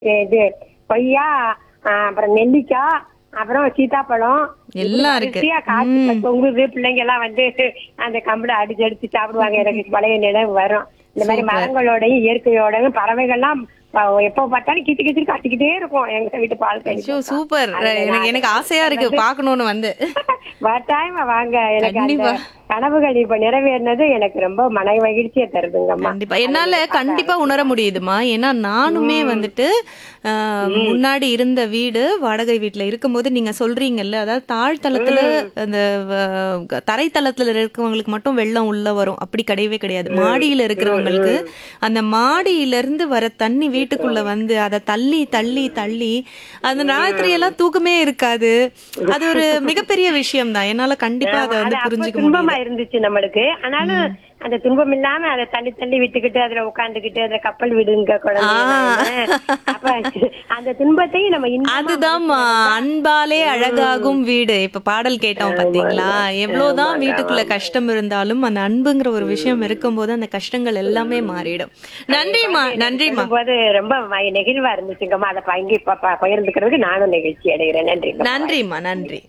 இது கொய்யா ஆ, அப்புறம் நெல்லிக்காய் அப்புறம் சீதாப்பழம் எல்லாம் இருக்கு. வரிசையா காத்து தொங்குது பிள்ளைங்க எல்லாம் வந்து அந்த கம்பளை அடிச்சு அடிச்சு சாப்பிடுவாங்க எனக்கு பழைய நினைவு வரும் இந்த மாதிரி மரங்களோடையும் இயற்கையோடையும் பறவைகள்லாம் ப- எப்போ பார்த்தாலும் கிச்சு கிச்சு கத்திக்கிட்டே இருக்கும் எங்க வீட்டு பால் ஐயோ சூப்பர் எனக்கு எனக்கு ஆசையா இருக்கு பார்க்கணும்னு வந்து வட்டாயமா வாங்க எனக்கு அந்த கண்டிப்பா. கனவுகள் இப்ப நிறைவேறினது எனக்கு ரொம்ப மன மகிழ்ச்சியை தருதுங்கம்மா கண்டிப்பா என்னால கண்டிப்பா உணர முடியுதுமா ஏன்னா நானுமே வந்துட்டு ஆஹ், முன்னாடி இருந்த வீடு வாடகை வீட்டுல இருக்கும்போது நீங்க சொல்றீங்கல்ல அதாவது தாழ்தளத்துல அந்த வ- தரைத்தளத்துல இருக்கவங்களுக்கு மட்டும் வெள்ளம் உள்ள வரும் அப்படி கிடையவே கிடையாது மாடியில இருக்கிறவங்களுக்கு அந்த மாடியில இருந்து வர தண்ணி வீட்டுக்குள்ள வந்து அதை தள்ளி தள்ளி தள்ளி அந்த ராத்திரி எல்லாம் தூக்கமே இருக்காது அது ஒரு மிகப்பெரிய விஷயம் தான் என்னால கண்டிப்பா அதை அது வந்து அப்ப புரிஞ்சுக்க துன்பமா முடியுது இருந்துச்சு நம்மளுக்கு ஆனாலும் அந்த துன்பம் இல்லாம அதை தள்ளி தள்ளி விட்டுக்கிட்டு அதுல உட்காந்துக்கிட்டு அதுல கப்பல் விடுங்க குழந்தைங்க அப்ப அந்த துன்பத்தையும் நம்ம இன்னுமா அதுதான்மா அன்பாலே அழகாகும் வீடு இப்ப பாடல் கேட்டோம் பாத்தீங்களா எவ்வளவுதான் வீட்டுக்குள்ள கஷ்டம் இருந்தாலும் அந்த அன்புங்கிற ஒரு விஷயம் இருக்கும்போது அந்த கஷ்டங்கள் எல்லாமே மாறிடும் நன்றிம்மா நன்றிம்மா போது ரொம்ப ம- நெகிழ்வா இருந்துச்சுங்கம்மா அதை பங்கி ப- ப- பகிர்ந்துக்கிறதுக்கு நானும் நெகிழ்ச்சி அடைகிறேன் நன்றி நன்றிம்மா நன்றி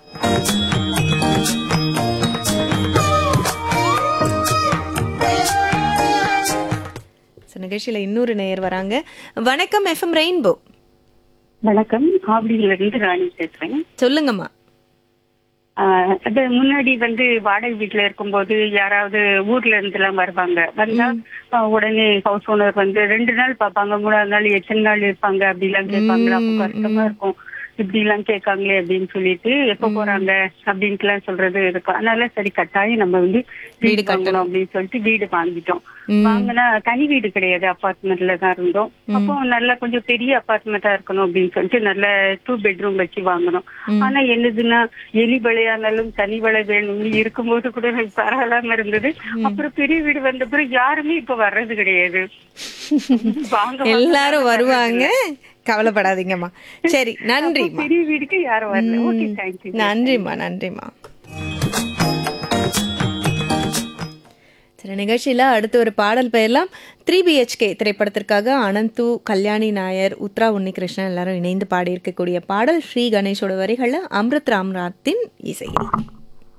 So, நிகழ்ச்சியில இன்னொரு நேயர் வராங்க வணக்கம் எஃப்எம் ரெயின்போ வணக்கம் ஆவடியில இருந்து ராணி பேசுறேன் சொல்லுங்கம்மா ஆஹ் அது முன்னாடி வந்து வாடகை வீட்டுல இருக்கும்போது யாராவது ஊர்ல இருந்து எல்லாம் வருவாங்க வந்தா ஆஹ் உடனே ஹவுஸ் ஓனர் வந்து ரெண்டு நாள் பார்ப்பாங்க மூணாவது நாள் எத்தனை நாள் இருப்பாங்க அப்படி எல்லாம் கேட்பாங்க அப்போ கஷ்டமா இருக்கும் இப்படி எல்லாம் கேட்காங்களே அப்படின்னு சொல்லிட்டு எப்ப போறாங்க அப்படின்ட்டு எல்லாம் சொல்றது இருக்கும் அதனால சரி கட்டாயம் நம்ம வந்து வீடு வாங்கணும் அப்படின்னு சொல்லிட்டு வீடு வாங்கிட்டோம் வாங்கினா தனி வீடு கிடையாது அபார்ட்மெண்ட்ல தான் இருந்தோம் அப்போ நல்லா கொஞ்சம் பெரிய அபார்ட்மெண்டா இருக்கணும் அப்படின்னு சொல்லிட்டு நல்ல டூ பெட்ரூம் வச்சு வாங்கணும் ஆனா என்னதுன்னா எலி வளையானாலும் தனி வளை வேணும்னு இருக்கும்போது கூட எனக்கு பரவாயில்லாம இருந்தது அப்புறம் பெரிய வீடு வந்த பிறகு யாருமே இப்ப வர்றது கிடையாது வாங்க எல்லாரும் வருவாங்க கவலைப்படாதீங்கம்மா சரி நன்றிம்மா பெரிய வீடுக்கு யாரும் வரல ஓகே தேங்க்யூ நன்றிம்மா நன்றிம்மா சில நிகழ்ச்சியில அடுத்து ஒரு பாடல் பெயர்லாம் த்ரீ பிஹெச்கே திரைப்படத்திற்காக அனந்து கல்யாணி நாயர் உத்ரா உன்னிகிருஷ்ணன் எல்லாரும் இணைந்து பாடியிருக்கக்கூடிய பாடல் ஸ்ரீ கணேஷோட வரிகளில் அம்ருத் ராம்நாத்தின் இசையில்